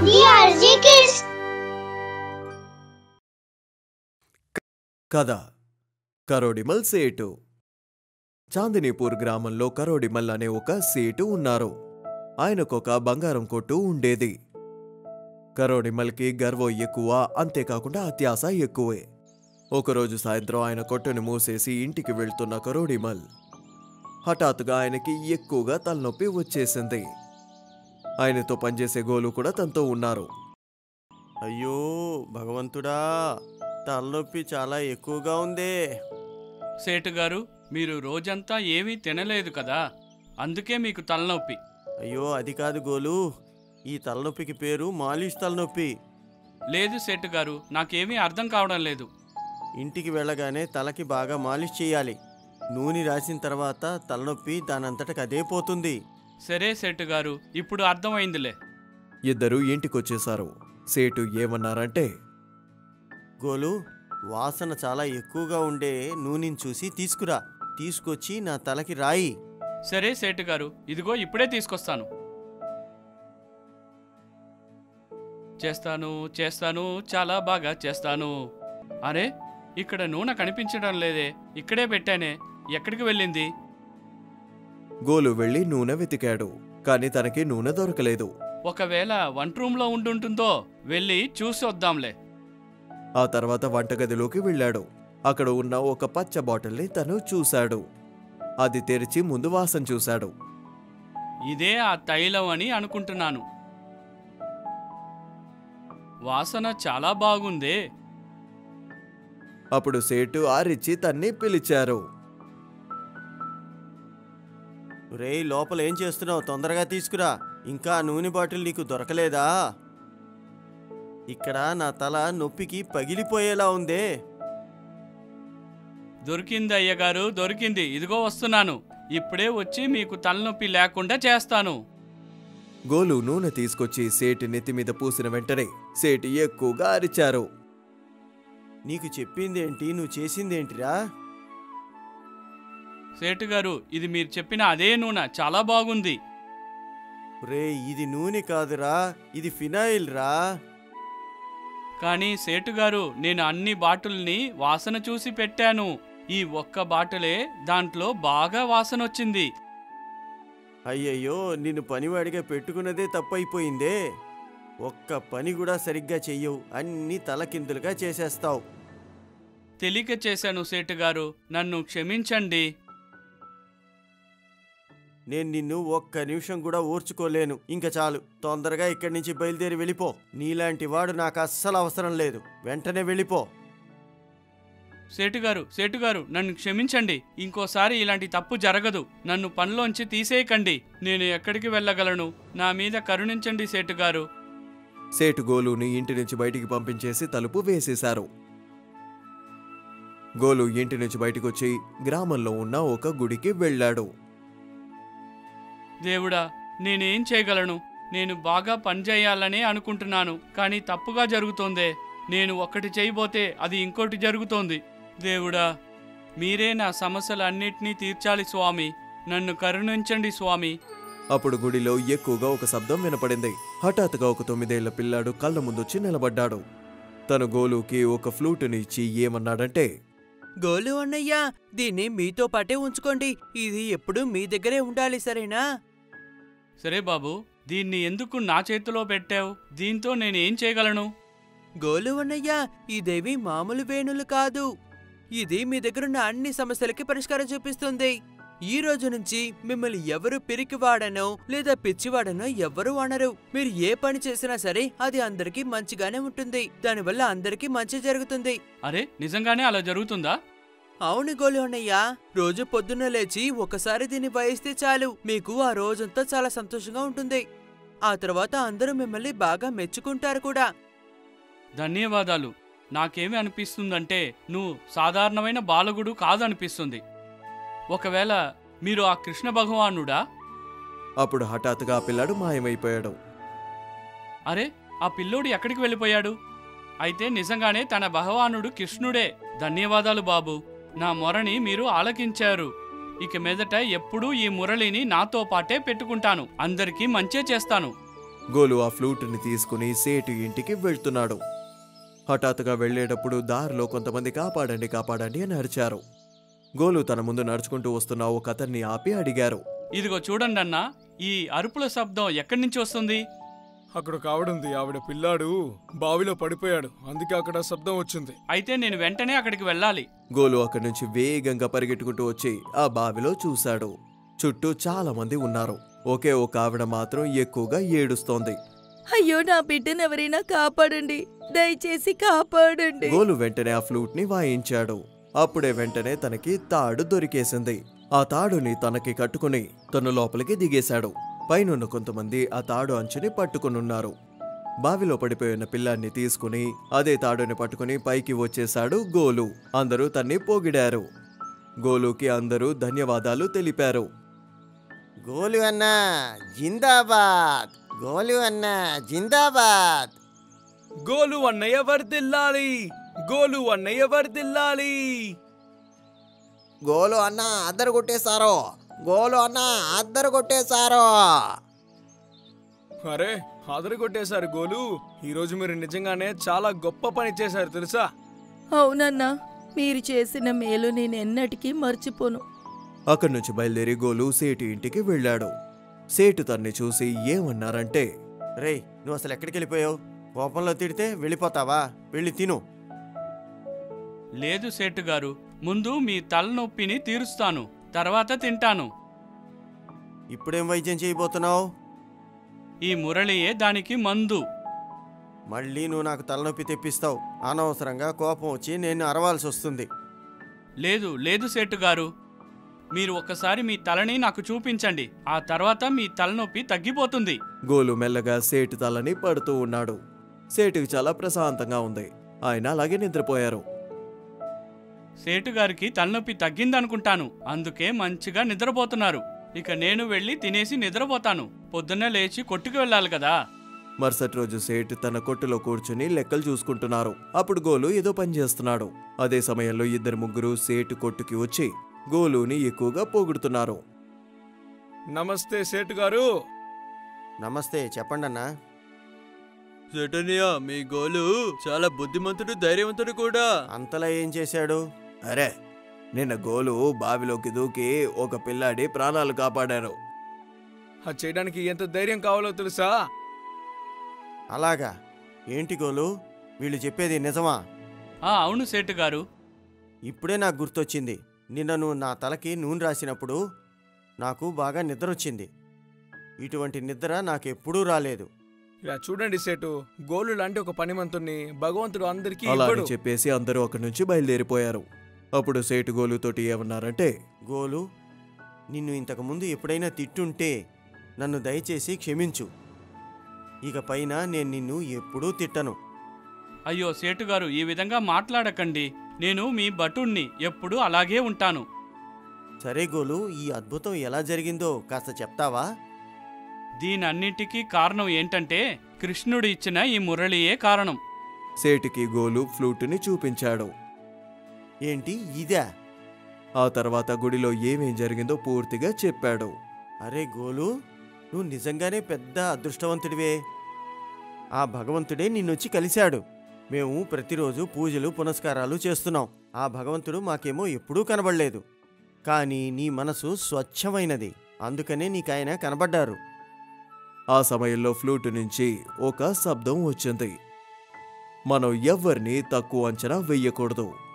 DRG Kids. కథ కరోడిమల్ సేటు చాందినీపూర్ గ్రామంలో కరోడిమల్ అనే ఒక సేటు ఉన్నారు ఆయనకొక బంగారం కొట్టు ఉండేది కరోడిమల్కి గర్వం ఎక్కువ అంతేకాకుండా అత్యాస ఎక్కువే ఒకరోజు సాయంత్రం ఆయన కొట్టుని మూసేసి ఇంటికి వెళ్తున్న కరోడిమల్ హఠాత్తుగా ఆయనకి ఎక్కువగా తలనొప్పి వచ్చేసింది ఆయనతో పనిచేసే గోలు కూడా తనతో ఉన్నారు అయ్యో భగవంతుడా తలనొప్పి చాలా ఎక్కువగా ఉందే సేటు గారు మీరు రోజంతా ఏమీ తినలేదు కదా అందుకే మీకు తలనొప్పి అయ్యో అది కాదు గోలు ఈ తలనొప్పికి పేరు మాలిష్ తలనొప్పి లేదు సేటు గారు నాకేమీ అర్థం కావడం లేదు ఇంటికి వెళ్ళగానే తలకి బాగా మాలిష్ చేయాలి నూనె రాసిన తర్వాత తలనొప్పి దానంతటకు అదే పోతుంది సరే సేటు గారు ఇప్పుడు అర్థమైందిలే ఇద్దరూ ఇంటికొచ్చేశారు సేటు ఏమన్నారంటే గోలు వాసన చాలా ఎక్కువగా ఉండే నూనెని చూసి తీసుకురా తీసుకొచ్చి నా తలకి రాయి సరే సేటు గారు ఇదిగో ఇప్పుడే తీసుకొస్తాను చేస్తాను చేస్తాను చాలా బాగా చేస్తాను అరే ఇక్కడ నూనె కనిపించడం లేదే ఇక్కడే పెట్టానే ఎక్కడికి వెళ్ళింది గోలు వెళ్లి నూనె వెతికాడు కాని తనకి నూనె దొరకలేదు ఒకవేళ వంట రూమ్లో ఉండుంటుందో వెళ్ళి చూసి వద్దాంలే ఆ తర్వాత వంటగదిలోకి వెళ్ళాడు అక్కడ ఉన్న ఒక పచ్చ బాటిల్ని తను చూశాడు అది తెరిచి ముందు వాసన చూశాడు ఇదే ఆ తైలం అని అనుకుంటున్నాను వాసన చాలా బాగుందే అప్పుడు సేటు ఆరిచ్చి తన్ని పిలిచారు రేయ్ లోపల ఏం చేస్తున్నావు తొందరగా తీసుకురా ఇంకా ఆ నూనె బాటిల్ నీకు దొరకలేదా ఇక్కడ నా తల నొప్పికి పగిలిపోయేలా ఉందే దొరికింది అయ్యగారు దొరికింది ఇదిగో వస్తున్నాను ఇప్పుడే వచ్చి మీకు తలనొప్పి లేకుండా చేస్తాను గోలు నూనె తీసుకొచ్చి సేటి నెత్తి మీద పూసిన వెంటనే సేటి ఎక్కువగా అరిచారు నీకు చెప్పిందేంటి నువ్వు చేసిందేంటిరా సేటు గారు ఇది మీరు చెప్పిన అదే నూనె చాలా బాగుంది రే ఇది నూనె కాదురా ఇది ఫినాయిల్ రా కానీ సేటు గారు నేను అన్ని బాటిల్ని వాసన చూసి పెట్టాను ఈ ఒక్క బాటిలే దాంట్లో బాగా వాసన వచ్చింది అయ్యయ్యో నిన్ను పనివాడిగా పెట్టుకున్నదే తప్పైపోయిందే ఒక్క పని కూడా సరిగ్గా చెయ్యవు అన్ని తలకిందులుగా చేసేస్తావు తెలియక చేశాను సేటు గారు నన్ను క్షమించండి నేను నిన్ను ఒక్క నిమిషం కూడా ఓర్చుకోలేను ఇంకా చాలు తొందరగా ఇక్కడి నుంచి బయలుదేరి వెళ్ళిపో నీలాంటి వాడు నాకు అస్సలు అవసరం లేదు వెంటనే వెళ్ళిపో సేటు గారు సేటు గారు నన్ను క్షమించండి ఇంకోసారి ఇలాంటి తప్పు జరగదు నన్ను పనిలోంచి తీసేయకండి నేను ఎక్కడికి వెళ్ళగలను నా మీద కరుణించండి సేటు గారు సేటు గోలుని ఇంటి నుంచి బయటికి పంపించేసి తలుపు వేసేశారు గోలు ఇంటి నుంచి బయటికొచ్చి గ్రామంలో ఉన్న ఒక గుడికి వెళ్ళాడు దేవుడా నేనేం చేయగలను నేను బాగా పనిచేయాలనే అనుకుంటున్నాను కానీ తప్పుగా జరుగుతోందే నేను ఒక్కటి చేయబోతే అది ఇంకోటి జరుగుతోంది దేవుడా మీరే నా సమస్యలన్నిటినీ తీర్చాలి స్వామి నన్ను కరుణించండి స్వామి అప్పుడు గుడిలో ఎక్కువగా ఒక శబ్దం వినపడింది హఠాత్తుగా ఒక తొమ్మిదేళ్ల పిల్లాడు కళ్ళ ముందొచ్చి నిలబడ్డాడు తను గోలుకి ఒక ఫ్లూటుని ఇచ్చి ఏమన్నాడంటే గోలు అన్నయ్య దీన్ని మీతో పాటే ఉంచుకోండి ఇది ఎప్పుడు మీ దగ్గరే ఉండాలి సరేనా సరే బాబు దీన్ని ఎందుకు నా చేతిలో పెట్టావు దీంతో నేనేం చేయగలను గోలు అన్నయ్య ఇదేవి మామూలు వేణులు కాదు ఇది మీ దగ్గరున్న అన్ని సమస్యలకి పరిష్కారం చూపిస్తుంది ఈ రోజు నుంచి మిమ్మల్ని ఎవరు పిరికివాడనో లేదా పిచ్చివాడనో ఎవ్వరూ అనరు మీరు ఏ పని చేసినా సరే అది అందరికీ మంచిగానే ఉంటుంది దానివల్ల అందరికీ మంచి జరుగుతుంది అరే నిజంగానే అలా జరుగుతుందా అవును గోలు అన్నయ్య రోజు పొద్దున్న లేచి ఒకసారి దీన్ని వహిస్తే చాలు మీకు ఆ రోజంతా చాలా సంతోషంగా ఉంటుంది ఆ తర్వాత అందరూ మిమ్మల్ని బాగా మెచ్చుకుంటారు కూడా ధన్యవాదాలు నాకేమి అనిపిస్తుందంటే నువ్వు సాధారణమైన బాలకుడు కాదనిపిస్తుంది ఒకవేళ మీరు ఆ కృష్ణ భగవానుడా అప్పుడు హఠాత్తుగా ఆ పిల్లాడు మాయమైపోయాడు అరే ఆ పిల్లోడు ఎక్కడికి వెళ్ళిపోయాడు అయితే నిజంగానే తన భగవానుడు కృష్ణుడే ధన్యవాదాలు బాబు నా మొరని మీరు ఆలకించారు ఇక మీదట ఎప్పుడూ ఈ మురళిని నాతో పాటే పెట్టుకుంటాను అందరికీ మంచే చేస్తాను గోలు ఆ ఫ్లూట్ని తీసుకుని సేటు ఇంటికి వెళ్తున్నాడు హఠాత్తుగా వెళ్ళేటప్పుడు దారిలో కొంతమంది కాపాడండి కాపాడండి అని అరిచారు గోలు తన ముందు నడుచుకుంటూ వస్తున్న ఒక అతన్ని ఆపి అడిగారు ఇదిగో చూడండి అన్నా ఈ అరుపుల శబ్దం ఎక్కడి నుంచి వస్తుంది అక్కడ కావడుంది ఆవిడ పిల్లాడు బావిలో పడిపోయాడు అందుకే అక్కడ శబ్దం వచ్చింది అయితే నేను వెంటనే అక్కడికి వెళ్ళాలి గోలు అక్కడి నుంచి వేగంగా పరిగెట్టుకుంటూ వచ్చి ఆ బావిలో చూశాడు చుట్టూ చాలా మంది ఉన్నారు ఒకే ఒక ఆవిడ మాత్రం ఎక్కువగా ఏడుస్తోంది అయ్యో నా బిడ్డను ఎవరైనా కాపాడండి దయచేసి కాపాడండి గోలు వెంటనే ఆ ఫ్లూట్ ని వాయించాడు అప్పుడే వెంటనే తనకి తాడు దొరికేసింది ఆ తాడుని తనకి కట్టుకుని తను లోపలికి దిగేశాడు పైనున్న కొంతమంది ఆ తాడు అంచుని పట్టుకునున్నారు బావిలో పడిపోయిన పిల్లాన్ని తీసుకుని అదే తాడుని పట్టుకుని పైకి వచ్చేశాడు గోలు అందరూ తన్ని పొగిడారు గోలుకి అందరూ ధన్యవాదాలు తెలిపారు గోలు అన్నా జిందాబాద్ గోలు అన్నా జిందాబాద్ గోలు అన్నయ్య వర్దిల్లాలి గోలు అన్నయ్య వర్దిల్లాలి గోలు అన్న అద్దరు కొట్టేశారు గోలు అన్న అద్దరు కొట్టేశారు అరే అదరు కొట్టేశారు గోలు ఈ రోజు మీరు నిజంగానే చాలా గొప్ప పని చేశారు తెలుసా అవునన్నా మీరు చేసిన మేలు నేను ఎన్నటికీ మర్చిపోను అక్కడి నుంచి బయలుదేరి గోలు సేటు ఇంటికి వెళ్ళాడు సేటు తన్ని చూసి ఏమన్నారంటే రేయ్ నువ్వు అసలు ఎక్కడికి వెళ్ళిపోయావు కోపంలో తిడితే వెళ్ళిపోతావా వెళ్ళి తిను లేదు సేటు గారు ముందు మీ తలనొప్పిని తీరుస్తాను తర్వాత తింటాను ఇప్పుడేం వైద్యం చేయబోతున్నావు ఈ మురళియే దానికి మందు మళ్ళీ నువ్వు నాకు తలనొప్పి తెప్పిస్తావు అనవసరంగా కోపం వచ్చి నేను అరవాల్సి వస్తుంది లేదు లేదు సేటు గారు మీరు ఒక్కసారి మీ తలని నాకు చూపించండి ఆ తర్వాత మీ తలనొప్పి తగ్గిపోతుంది గోలు మెల్లగా సేటు తలని పడుతూ ఉన్నాడు సేటుకి చాలా ప్రశాంతంగా ఉంది ఆయన అలాగే నిద్రపోయారు సేటు గారికి తలనొప్పి తగ్గిందనుకుంటాను అందుకే మంచిగా నిద్రపోతున్నారు ఇక నేను వెళ్ళి తినేసి నిద్రపోతాను పొద్దున్నే లేచి కొట్టుకు వెళ్ళాలి కదా మరుసటి రోజు సేటు తన కొట్టులో కూర్చుని లెక్కలు చూసుకుంటున్నారు అప్పుడు గోలు ఏదో పని చేస్తున్నాడు అదే సమయంలో ఇద్దరు ముగ్గురు సేటు కొట్టుకి వచ్చి గోలుని ఎక్కువగా పొగుడుతున్నారు నమస్తే సేటు గారు నమస్తే చెప్పండి అన్నా సెటనియా మీ గోలు చాలా బుద్ధిమంతుడు ధైర్యవంతుడు కూడా అంతలా ఏం చేశాడు అరే నిన్న గోలు బావిలోకి దూకి ఒక పిల్లాడి ప్రాణాలు కాపాడారు అది చేయడానికి ఎంత ధైర్యం కావాలో తెలుసా అలాగా ఏంటి గోలు వీళ్ళు చెప్పేది నిజమా ఆ అవును సేటు గారు ఇప్పుడే నాకు గుర్తొచ్చింది నిన్న నువ్వు నా తలకి నూనె రాసినప్పుడు నాకు బాగా నిద్ర వచ్చింది ఇటువంటి నిద్ర నాకెప్పుడూ రాలేదు ఇలా చూడండి సేటు గోలు లాంటి ఒక పనిమంతుణ్ణి భగవంతుడు అందరికీ అలా అని ఇవ్వడు చెప్పేసి అందరూ అక్కడి నుంచి బయలుదేరిపోయారు అప్పుడు సేటు గోలుతోటి ఏమన్నారంటే గోలు నిన్ను ఇంతకుముందు ఎప్పుడైనా తిట్టుంటే నన్ను దయచేసి క్షమించు ఇక పైన నేను నిన్ను ఎప్పుడూ తిట్టను అయ్యో సేటు గారు ఈ విధంగా మాట్లాడకండి నేను మీ భటుణ్ణి ఎప్పుడూ అలాగే ఉంటాను సరే గోలు ఈ అద్భుతం ఎలా జరిగిందో కాస్త చెప్తావా దీనన్నిటికీ కారణం ఏంటంటే కృష్ణుడు ఇచ్చిన ఈ మురళియే కారణం సేటుకి గోలు ఫ్లూటుని చూపించాడు ఏంటి ఇదా ఆ తర్వాత గుడిలో ఏమేం జరిగిందో పూర్తిగా చెప్పాడు అరే గోలు నువ్వు నిజంగానే పెద్ద అదృష్టవంతుడివే ఆ భగవంతుడే నిన్నొచ్చి కలిశాడు మేము ప్రతిరోజు పూజలు పునస్కారాలు చేస్తున్నాం ఆ భగవంతుడు మాకేమో ఎప్పుడూ కనబడలేదు కానీ నీ మనసు స్వచ్ఛమైనది అందుకనే నీకాయన కనబడ్డారు ఆ సమయంలో ఫ్లూటు నుంచి ఒక శబ్దం వచ్చింది మనం ఎవ్వరిని తక్కువ అంచనా వెయ్యకూడదు